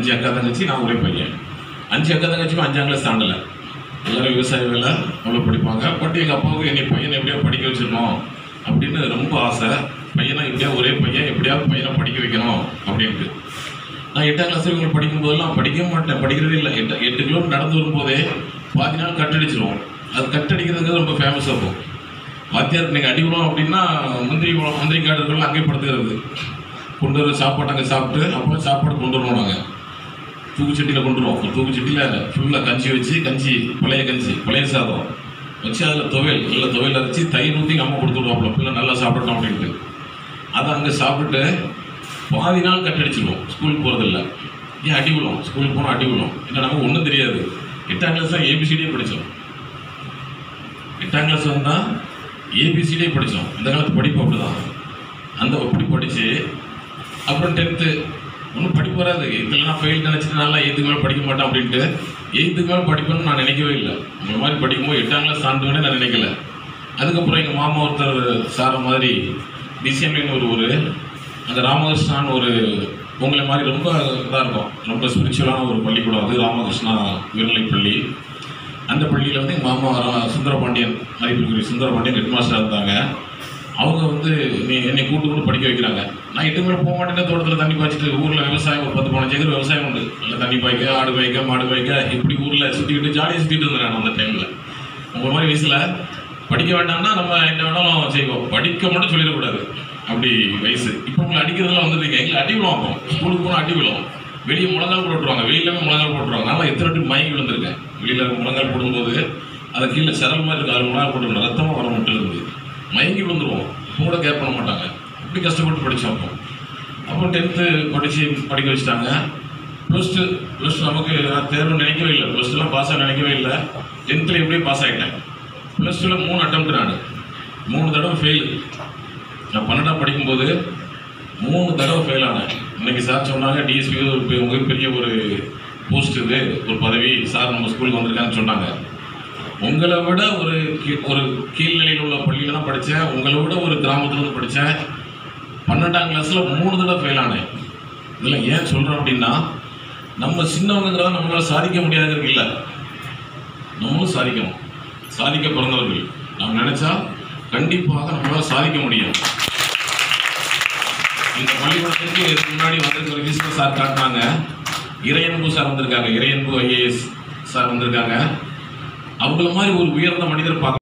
அஞ்சு அக்கா தங்கச்சி நான் ஒரே பையன் அஞ்சு அக்கா தங்கச்சியும் அஞ்சாம் கிளாஸ் தாண்டலை எல்லாரும் விவசாய வேலை அவ்வளோ படிப்பாங்க பட் எங்கள் அப்பாவுக்கு என்னை பையனை எப்படியா படிக்க வச்சிடணும் அப்படின்னு ரொம்ப ஆசை பையனை எப்படியா ஒரே பையன் எப்படியாவது பையனை படிக்க வைக்கணும் அப்படின்ட்டு நான் எட்டாம் கிளாஸ் இவங்க படிக்கும் போதெல்லாம் படிக்கவே மாட்டேன் படிக்கிறதே இல்லை எட்டு எட்டு கிலோமீட்டர் நடந்து வரும்போதே பாதி நாள் கட்டடிச்சிருவோம் அது கட்டடிக்கிறதுக்கு ரொம்ப ஃபேமஸாக இருக்கும் வாத்தியாருக்கு நீங்கள் அடிக்கிறோம் அப்படின்னா முந்திரி குளம் முந்திரி காடுகள் அங்கேயே படுத்துக்கிறது கொண்டு வர சாப்பாடு அங்கே சாப்பிட்டு அப்போ சாப்பாடு கொண்டு வருவோம் நாங்கள் தூக்குச்சட்டியில் கொண்டு வருவோம் ஒரு தூக்குச்சட்டியில் ஃபுல்லாக கஞ்சி வச்சு கஞ்சி பழைய கஞ்சி பழைய சாதம் வச்சு அதில் துவையல் நல்ல துவையல் அரைச்சி தயிர் ஊற்றி அம்மா கொடுத்து விடுவாப்புல பிள்ளை நல்லா சாப்பிடட்டும் அப்படின்ட்டு அதை அங்கே சாப்பிட்டு பாதி நாள் கட்டடிச்சிருவோம் ஸ்கூலுக்கு போகிறதில்ல ஏன் அடி விழும் ஸ்கூலுக்கு போனால் அடி விழும் ஏன்னா நமக்கு ஒன்றும் தெரியாது எட்டாம் கிளாஸ் தான் ஏபிசிடியே படித்தோம் எட்டாம் கிளாஸ் வந்தால் ஏபிசிடியே படித்தோம் இந்த காலத்து படிப்பு அப்படிதான் அந்த அப்படி படித்து அப்புறம் டென்த்து ஒன்றும் படிப்பு வராது இதெல்லாம் ஃபெயில் நினச்சிட்டு நல்லா எய்த்துக்கு மேலே படிக்க மாட்டேன் அப்படின்ட்டு எய்த்துக்கு மேலே படிப்பேன்னு நான் நினைக்கவே இல்லை இந்த மாதிரி படிக்கும்போது எட்டாம் கிளாஸ் தாண்டுவேனே நான் நினைக்கல அதுக்கப்புறம் எங்கள் மாமா ஒருத்தர் சார மாதிரி டிசிஎம்லின்னு ஒரு ஊர் அந்த ராமகிருஷ்ணான்னு ஒரு உங்களை மாதிரி ரொம்ப இதாக இருக்கும் ரொம்ப ஸ்பிரிச்சுவலான ஒரு பள்ளிக்கூடம் அது ராமகிருஷ்ணா உயர்நிலைப் பள்ளி அந்த பள்ளியில் வந்து எங்கள் மாமா ரா- சுந்தரபாண்டியன் மதிப்பிற்குரிய சுந்தரபாண்டியன் ஹெட் மாஸ்டர் இருந்தாங்க அவங்க வந்து நீ என்னை கூட்டு கூட படிக்க வைக்கிறாங்க நான் எட்டு மேலே போக மாட்டேன் தோட்டத்தில் தண்ணி பாய்ச்சிட்டு ஊரில் விவசாயம் ஒரு பத்து பதினஞ்சு ஏக்கர் விவசாயம் உண்டு நல்லா தண்ணி பாய்க்க ஆடு பாய்க்க மாடு பாய்க்க இப்படி ஊரில் சுற்றிக்கிட்டு ஜாலியாக சுற்றிட்டு இருந்தேன் நான் அந்த டைமில் உங்கள் மாதிரி வயசில் படிக்க வேண்டாம்னா நம்ம என்ன வேணாலும் செய்வோம் படிக்க மட்டும் சொல்லிடக்கூடாது அப்படி வயசு இப்போ உங்களை அடிக்கிறதுலாம் வந்துருக்கீங்க எங்களை அடி விழும் அப்போ ஸ்கூலுக்கு போனால் அடி விழும் வெளியே முழங்கால் போட்டுருவாங்க வெயிலுமே முழங்கால் போட்டுருவாங்க நான் எத்தனை வாட்டி மயங்கி விழுந்திருக்கேன் வெளியில் முழங்கால் போடும்போது அதை கீழே சரல் மாதிரி இருக்கு அது முழங்கால் போட்டு ரத்தமாக வர மட்டும் இருந்து மயங்கி விழுந்துருவோம் இப்போ கூட கேர் பண்ண மாட்டாங்க அப்படி கஷ்டப்பட்டு படித்தோம் அப்போ அப்போ டென்த்து படித்து படிக்க வச்சுட்டாங்க ப்ளஸ் டூ ப்ளஸ் டூ நமக்கு நான் தேர்வு நினைக்கவே இல்லை ப்ளஸ் டூலாம் பாஸ் ஆக நினைக்கவே இல்லை டென்த்தில் எப்படியும் பாஸ் ஆகிட்டேன் ப்ளஸ் டூவில் மூணு அட்டம் நான் மூணு தடவை ஃபெயில் நான் பன்னெண்டாம் படிக்கும்போது மூணு தடவை ஃபெயில் ஆனேன் இன்னைக்கு சார் சொன்னாங்க டிஎஸ்பி ஒரு பெ- மிகப்பெரிய ஒரு போஸ்ட் இது ஒரு பதவி சார் நம்ம ஸ்கூலுக்கு வந்திருக்காங்கன்னு சொன்னாங்க உங்களை விட ஒரு கீ- ஒரு கீழ்நிலையில் உள்ள பள்ளியில் தான் படித்தேன் உங்களை விட ஒரு கிராமத்துல இருந்து படித்தேன் பன்னெண்டாம் கிளாஸில் மூணு தடவை ஃபெயில் ஆனேன் இதில் ஏன் சொல்கிறேன் அப்படின்னா நம்ம சின்னவங்கிறத நம்மளால் சாதிக்க முடியாதுங்கிறது இல்லை நம்மளும் சாதிக்கணும் சாதிக்க பிறந்தவர்கள் நாம் நினைச்சா கண்டிப்பாக நம்மளால் சாதிக்க முடியும் இந்த பள்ளிக்கூடத்துக்கு இதுக்கு முன்னாடி வந்திருக்க ரிஜிஸ்டர் சார் காட்டினாங்க இறையன்பு சார் வந்திருக்காங்க இறையன்பு ஐஏஎஸ் சார் வந்திருக்காங்க அவங்கள மாதிரி ஒரு உயர்ந்த மனிதர் பார்க்க